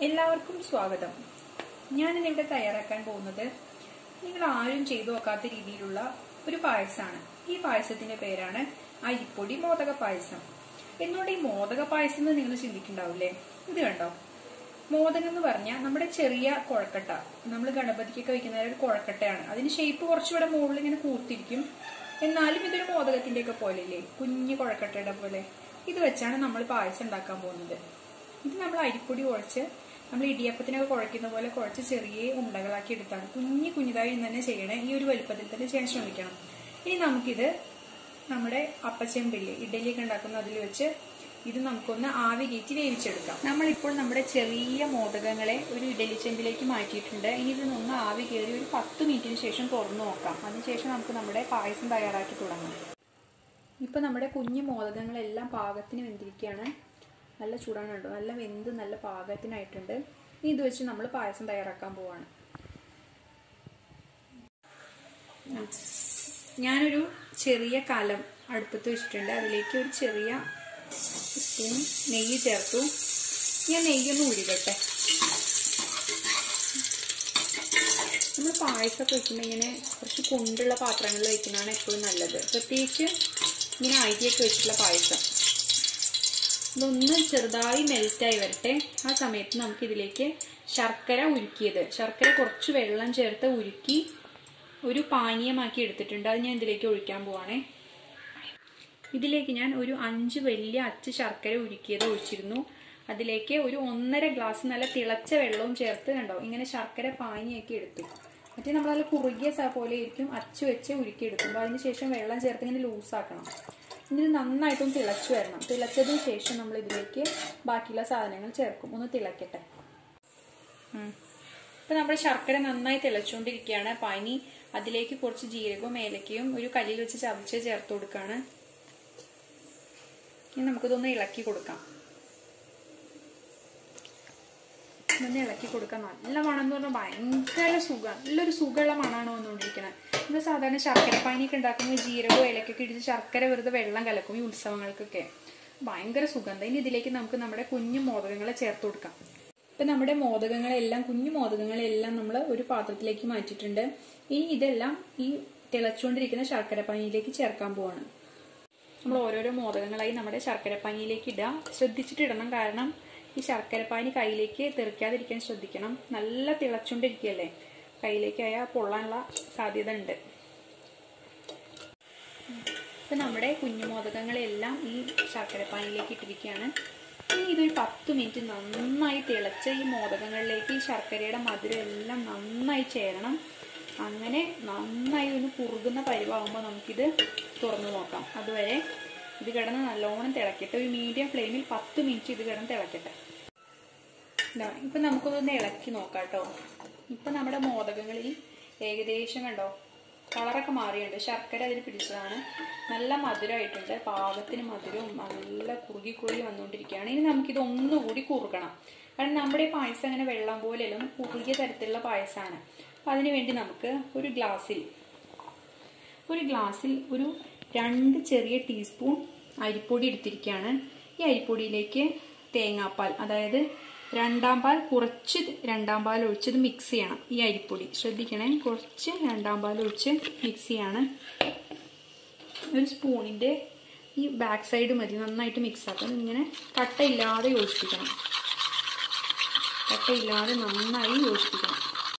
എല്ലാവർക്കും സ്വാഗതം ഞാനിന്നിവിടെ തയ്യാറാക്കാൻ പോകുന്നത് നിങ്ങൾ ആരും ചെയ്തു നോക്കാത്ത രീതിയിലുള്ള ഒരു പായസമാണ് ഈ പായസത്തിന്റെ പേരാണ് അരിപ്പൊടി മോദക പായസം എന്നോട് ഈ മോദക പായസം എന്ന് നിങ്ങൾ ചിന്തിക്കുന്നുണ്ടാവില്ലേ ഇത് കണ്ടോ മോദകം എന്ന് പറഞ്ഞാൽ നമ്മുടെ ചെറിയ കുഴക്കട്ട നമ്മൾ ഗണപതിക്കൊക്കെ വയ്ക്കുന്ന ഒരു കുഴക്കട്ടയാണ് അതിന് ഷേപ്പ് കുറച്ചുകൂടെ മുകളിൽ ഇങ്ങനെ കൂർത്തിരിക്കും എന്നാലും ഇതൊരു മോദകത്തിന്റെ ഒക്കെ പോലെ ഇല്ലേ കുഞ്ഞു കുഴക്കട്ടയുടെ പോലെ ഇത് വെച്ചാണ് നമ്മൾ പായസം ഉണ്ടാക്കാൻ പോകുന്നത് ഇത് നമ്മൾ അരിപ്പൊടി കുഴച്ച് നമ്മൾ ഇടിയപ്പത്തിനൊക്കെ കുഴക്കുന്ന പോലെ കുഴച്ച് ചെറിയ ഉണ്ടകളാക്കി എടുത്താണ് കുഞ്ഞു കുഞ്ഞിതായി തന്നെ ചെയ്യണേ ഈ ഒരു വലുപ്പത്തിൽ തന്നെ ചെയ്യാൻ ശ്രമിക്കണം ഇനി നമുക്കിത് നമ്മുടെ അപ്പച്ചെമ്പില്ലേ ഇഡലിയൊക്കെ ഉണ്ടാക്കുന്ന അതിൽ വെച്ച് ഇത് നമുക്കൊന്ന് ആവി കയറ്റി വേവിച്ചെടുക്കാം നമ്മളിപ്പോൾ നമ്മുടെ ചെറിയ മോദകങ്ങളെ ഒരു ഇഡലി ചെമ്പിലേക്ക് മാറ്റിയിട്ടുണ്ട് ഇനി ഇതിനൊന്ന് ആവി കയറി ഒരു പത്ത് മിനിറ്റിന് ശേഷം തുറന്നു നോക്കാം അതിനുശേഷം നമുക്ക് നമ്മുടെ പായസം തയ്യാറാക്കി തുടങ്ങാം ഇപ്പൊ നമ്മുടെ കുഞ്ഞു മോദകങ്ങളെല്ലാം പാകത്തിന് വെന്തിരിക്കുകയാണ് നല്ല ചൂടാണ് കേട്ടോ നല്ല വെന്ത് നല്ല പാകത്തിനായിട്ടുണ്ട് ഇനി ഇത് വെച്ച് നമ്മൾ പായസം തയ്യാറാക്കാൻ പോവാണ് ഞാനൊരു ചെറിയ കലം അടുപ്പത്ത് വെച്ചിട്ടുണ്ട് അതിലേക്ക് ഒരു ചെറിയ സ്പൂൺ നെയ്യ് ചേർത്തു ഞാൻ നെയ്യൊന്ന് ഉരുകട്ടെ നമ്മൾ പായസമൊക്കെ വെക്കുമ്പോൾ ഇങ്ങനെ കുറച്ച് കൊണ്ടുള്ള പാത്രങ്ങളിൽ വെക്കുന്നതാണ് എപ്പോഴും നല്ലത് പ്രത്യേകിച്ച് ഇങ്ങനെ അരിയൊക്കെ വെച്ചിട്ടുള്ള പായസം ഇതൊന്ന് ചെറുതായി മെൽറ്റായി വരട്ടെ ആ സമയത്ത് നമുക്ക് ഇതിലേക്ക് ശർക്കര ഉരുക്കിയത് ശർക്കര കുറച്ച് വെള്ളം ചേർത്ത് ഉരുക്കി ഒരു പാനീയമാക്കി എടുത്തിട്ടുണ്ട് അത് ഞാൻ ഇതിലേക്ക് ഒഴിക്കാൻ പോവാണേ ഇതിലേക്ക് ഞാൻ ഒരു അഞ്ച് വലിയ അച്ച് ശർക്കര ഉരുക്കിയത് ഒഴിച്ചിരുന്നു അതിലേക്ക് ഒരു ഒന്നര ഗ്ലാസ് നല്ല തിളച്ച വെള്ളവും ചേർത്ത് കണ്ടോ ഇങ്ങനെ ശർക്കര പാനിയാക്കി എടുത്തു മറ്റേ നമ്മൾ നല്ല കുറുകിയ പോലെ ആയിരിക്കും അച്ച് വെച്ച് ഉരുക്കി എടുക്കുമ്പോൾ അതിന് ശേഷം വെള്ളം ചേർത്ത് ഇങ്ങനെ ലൂസാക്കണം ഇത് നന്നായിട്ടും തിളച്ചു വരണം തിളച്ചതിന് ശേഷം നമ്മൾ ഇതിലേക്ക് ബാക്കിയുള്ള സാധനങ്ങൾ ചേർക്കും ഒന്ന് തിളക്കട്ടെ ഇപ്പൊ നമ്മുടെ ശർക്കര നന്നായി തിളച്ചുകൊണ്ടിരിക്കുകയാണ് പനി അതിലേക്ക് കുറച്ച് ജീരകവും ഏലക്കയും ഒരു കല്ലിൽ വെച്ച് ചതച്ച് ചേർത്ത് കൊടുക്കുകയാണ് ഇനി നമുക്കിതൊന്ന് ഇളക്കി കൊടുക്കാം ഇതൊന്ന് ഇളക്കി കൊടുക്കാം നല്ല മണം എന്ന് പറഞ്ഞാൽ ഭയങ്കര സുഖം നല്ലൊരു സുഖമുള്ള മണമാണ് വന്നുകൊണ്ടിരിക്കുന്നത് നമ്മൾ സാധാരണ ശർക്കര പാനിയൊക്കെ ഉണ്ടാക്കുമ്പോൾ ജീരകവും ഇലക്കൊക്കെ ഇടിച്ച് ശർക്കര വെറുതെ വെള്ളം കലക്കും ഈ ഉത്സവങ്ങൾക്കൊക്കെ ഭയങ്കര സുഗന്ധം ഇനി ഇതിലേക്ക് നമുക്ക് നമ്മുടെ കുഞ്ഞു മോദകങ്ങളെ ചേർത്ത് കൊടുക്കാം ഇപ്പൊ നമ്മുടെ മോദകങ്ങളെല്ലാം കുഞ്ഞു മോദകങ്ങളെല്ലാം നമ്മൾ ഒരു പാത്രത്തിലേക്ക് മാറ്റിയിട്ടുണ്ട് ഇനി ഇതെല്ലാം ഈ തിളച്ചുകൊണ്ടിരിക്കുന്ന ശർക്കര പാനിയിലേക്ക് ചേർക്കാൻ പോവാണ് നമ്മൾ ഓരോരോ മോദകങ്ങളായി നമ്മുടെ ശർക്കരപ്പാനിയിലേക്ക് ഇടുക ശ്രദ്ധിച്ചിട്ട് ഇടണം കാരണം ഈ ശർക്കരപ്പാനി കയ്യിലേക്ക് തെറിക്കാതിരിക്കാൻ ശ്രദ്ധിക്കണം നല്ല തിളച്ചുകൊണ്ടിരിക്കുകയല്ലേ കയ്യിലേക്കായാൽ പൊള്ളാനുള്ള സാധ്യത ഉണ്ട് ഇപ്പൊ നമ്മുടെ കുഞ്ഞു മോദകങ്ങളെല്ലാം ഈ ശർക്കരപ്പാനിയിലേക്ക് ഇട്ടിരിക്കുകയാണ് ഇനി ഇതൊരു പത്ത് മിനിറ്റ് നന്നായി തിളച്ച ഈ മോദകങ്ങളിലേക്ക് ഈ ശർക്കരയുടെ മധുരം എല്ലാം നന്നായി ചേരണം അങ്ങനെ നന്നായി ഒന്ന് കുറുകുന്ന പരിവാകുമ്പോൾ നമുക്കിത് തുറന്നു നോക്കാം അതുവരെ ഇത് കിടന്ന് നല്ലോണം തിളക്കട്ടെ ഒരു മീഡിയം ഫ്ലെയിമിൽ പത്ത് മിനിറ്റ് ഇത് കിടന്ന് തിളക്കട്ടെ ഇപ്പൊ നമുക്കൊന്ന് ഇളക്കി നോക്കാം കേട്ടോ ഇപ്പൊ നമ്മുടെ മോദകങ്ങളിൽ ഏകദേശം കണ്ടോ കളറൊക്കെ മാറിയുണ്ട് ശർക്കര അതിൽ പിടിച്ചതാണ് നല്ല മധുരമായിട്ടുണ്ട് പാകത്തിന് മധുരവും നല്ല കുറുകി കുറുകി വന്നുകൊണ്ടിരിക്കുകയാണ് ഇനി നമുക്കിത് ഒന്നുകൂടി കുറുകണം കാരണം നമ്മുടെ പായസം അങ്ങനെ വെള്ളം പോലെയല്ല ഒന്ന് കുറുകിയ തരത്തിലുള്ള പായസമാണ് അപ്പം അതിനു വേണ്ടി നമുക്ക് ഒരു ഗ്ലാസ്സിൽ ഒരു ഗ്ലാസ്സിൽ ഒരു രണ്ട് ചെറിയ ടീസ്പൂൺ അരിപ്പൊടി എടുത്തിരിക്കുകയാണ് ഈ അരിപ്പൊടിയിലേക്ക് തേങ്ങാപ്പാൽ അതായത് രണ്ടാം പാൽ കുറച്ച് രണ്ടാം പാൽ ഒഴിച്ചത് മിക്സ് ചെയ്യണം ഈ അരിപ്പൊടി ശ്രദ്ധിക്കണേ കുറച്ച് രണ്ടാം പാൽ ഒഴിച്ച് മിക്സ് ചെയ്യാണ് ഒരു സ്പൂണിൻ്റെ ഈ ബാക്ക് സൈഡ് മതി നന്നായിട്ട് മിക്സ് ആക്കാം ഇങ്ങനെ കട്ടയില്ലാതെ യോജിപ്പിക്കണം കട്ടയില്ലാതെ നന്നായി യോജിപ്പിക്കണം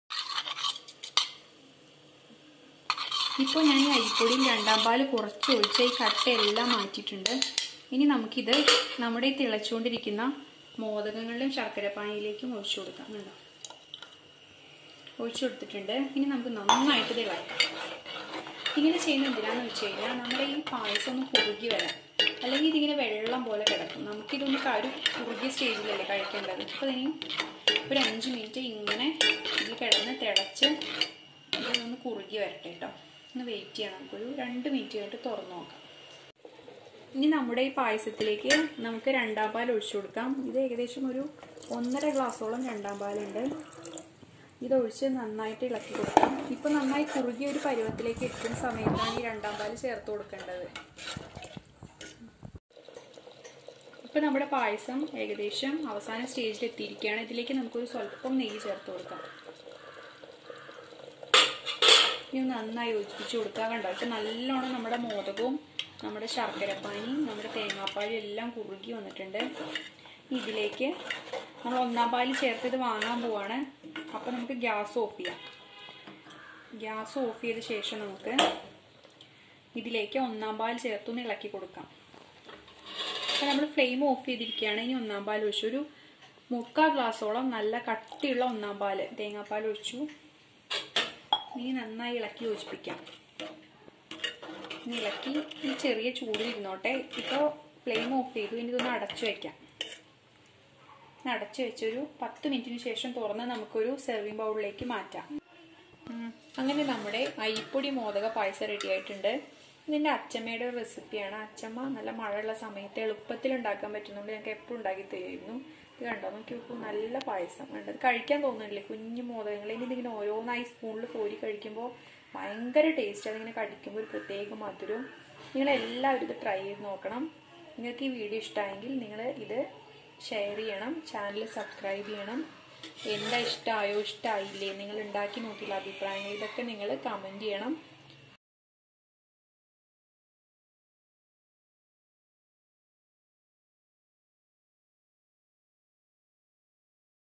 ഇപ്പോൾ ഞാൻ ഈ അരിപ്പൊടിയിൽ രണ്ടാം പാല് കുറച്ച് ഒഴിച്ച് ഈ കട്ടയെല്ലാം മാറ്റിയിട്ടുണ്ട് ഇനി നമുക്കിത് നമ്മുടെ ഈ തിളച്ചുകൊണ്ടിരിക്കുന്ന മോദകങ്ങളിലും ശർക്കരപ്പാനിയിലേക്കും ഒഴിച്ചു കൊടുക്കാം കണ്ടോ ഒഴിച്ചു കൊടുത്തിട്ടുണ്ട് ഇനി നമുക്ക് നന്നായിട്ട് ഇത് ഇളക്കാം ഇങ്ങനെ ചെയ്യുന്ന എന്തിനാന്ന് വെച്ച് കഴിഞ്ഞാൽ നമ്മുടെ ഈ പായസം ഒന്ന് കുറുകി വരാം അല്ലെങ്കിൽ ഇതിങ്ങനെ വെള്ളം പോലെ കിടക്കും നമുക്കിതൊന്ന് ഒരു കുറുകിയ സ്റ്റേജിലല്ലേ കഴിക്കേണ്ടത് അപ്പോൾ ഇനി ഒരു അഞ്ച് മിനിറ്റ് ഇങ്ങനെ ഇത് കിടന്ന് തിളച്ച് ഇതൊന്ന് കുറുകി വരട്ടെ കേട്ടോ ഒന്ന് വെയിറ്റ് ചെയ്യണം നമുക്കൊരു രണ്ട് മിനിറ്റ് കഴിഞ്ഞിട്ട് തുറന്നു നോക്കാം ഇനി നമ്മുടെ ഈ പായസത്തിലേക്ക് നമുക്ക് രണ്ടാം പാൽ ഒഴിച്ചു കൊടുക്കാം ഇത് ഏകദേശം ഒരു ഒന്നര ഗ്ലാസോളം രണ്ടാം പാലുണ്ട് ഇതൊഴിച്ച് നന്നായിട്ട് ഇളക്കി കൊടുക്കാം ഇപ്പൊ നന്നായി കുറുകിയ ഒരു പരുവത്തിലേക്ക് എത്തുന്ന സമയത്താണ് ഈ രണ്ടാം പാല് ചേർത്ത് കൊടുക്കേണ്ടത് ഇപ്പൊ നമ്മുടെ പായസം ഏകദേശം അവസാന സ്റ്റേജിൽ എത്തിയിരിക്കുകയാണ് ഇതിലേക്ക് നമുക്കൊരു സ്വല്പം നെയ്യ് ചേർത്ത് കൊടുക്കാം ഇനി നന്നായി യോജിപ്പിച്ച് കൊടുക്കാൻ കണ്ടോ ഇപ്പൊ നല്ലോണം നമ്മുടെ മോദകവും നമ്മുടെ ശർക്കരപ്പാനിയും നമ്മുടെ തേങ്ങാപ്പാലും എല്ലാം കുറുകി വന്നിട്ടുണ്ട് ഇതിലേക്ക് നമ്മൾ ഒന്നാം പാല് ചേർത്ത് ഇത് വാങ്ങാൻ പോവാണ് അപ്പൊ നമുക്ക് ഗ്യാസ് ഓഫ് ചെയ്യാം ഗ്യാസ് ഓഫ് ചെയ്ത ശേഷം നമുക്ക് ഇതിലേക്ക് ഒന്നാം പാൽ ചേർത്തൊന്ന് ഇളക്കി കൊടുക്കാം അപ്പം നമ്മൾ ഫ്ലെയിം ഓഫ് ചെയ്തിരിക്കുകയാണ് ഇനി ഒന്നാം പാൽ ഒഴിച്ചു ഒരു മുക്കാൽ ഗ്ലാസോളം നല്ല കട്ടിയുള്ള ഒന്നാം പാല് തേങ്ങാപ്പാൽ ഒഴിച്ചു ഇനി നന്നായി ഇളക്കി യോജിപ്പിക്കാം ഇനി ഇളക്കി ഈ ചെറിയ ചൂടിൽ ഇരുന്നോട്ടെ ഇപ്പോൾ ഫ്ലെയിം ഓഫ് ചെയ്തു ഇനി ഇതൊന്ന് അടച്ചു വെക്കാം അടച്ചു വെച്ചൊരു പത്ത് മിനിറ്റിന് ശേഷം തുറന്ന് നമുക്കൊരു സെർവിങ് ബൗളിലേക്ക് മാറ്റാം അങ്ങനെ നമ്മുടെ അരിപ്പൊടി മോദക പായസം റെഡി ആയിട്ടുണ്ട് ഇതിൻ്റെ അച്ചമ്മയുടെ ഒരു റെസിപ്പിയാണ് അച്ചമ്മ നല്ല മഴയുള്ള സമയത്ത് എളുപ്പത്തിൽ ഉണ്ടാക്കാൻ പറ്റുന്നുണ്ട് ഞങ്ങൾക്ക് എപ്പോഴും ഉണ്ടാക്കി തരുമായിരുന്നു ഇത് കണ്ടോ നോക്കി നോക്കൂ നല്ല പായസം വേണ്ടത് കഴിക്കാൻ തോന്നുന്നില്ലേ കുഞ്ഞു മോദകങ്ങൾ ഇനി ഇതിങ്ങനെ ഓരോന്നായി സ്പൂണിൽ കോരി കഴിക്കുമ്പോൾ ഭയങ്കര ടേസ്റ്റ് അതിങ്ങനെ കടിക്കുമ്പോൾ ഒരു പ്രത്യേക മധുരവും നിങ്ങളെല്ലാവരും ഇത് ട്രൈ ചെയ്ത് നോക്കണം നിങ്ങൾക്ക് ഈ വീഡിയോ ഇഷ്ടമായെങ്കിൽ നിങ്ങൾ ഇത് ഷെയർ ചെയ്യണം ചാനൽ സബ്സ്ക്രൈബ് ചെയ്യണം എന്താ ഇഷ്ടമായോ ഇഷ്ടമായില്ലേ നിങ്ങൾ ഉണ്ടാക്കി നോക്കിയുള്ള അഭിപ്രായങ്ങൾ ഇതൊക്കെ നിങ്ങൾ കമൻറ്റ് ചെയ്യണം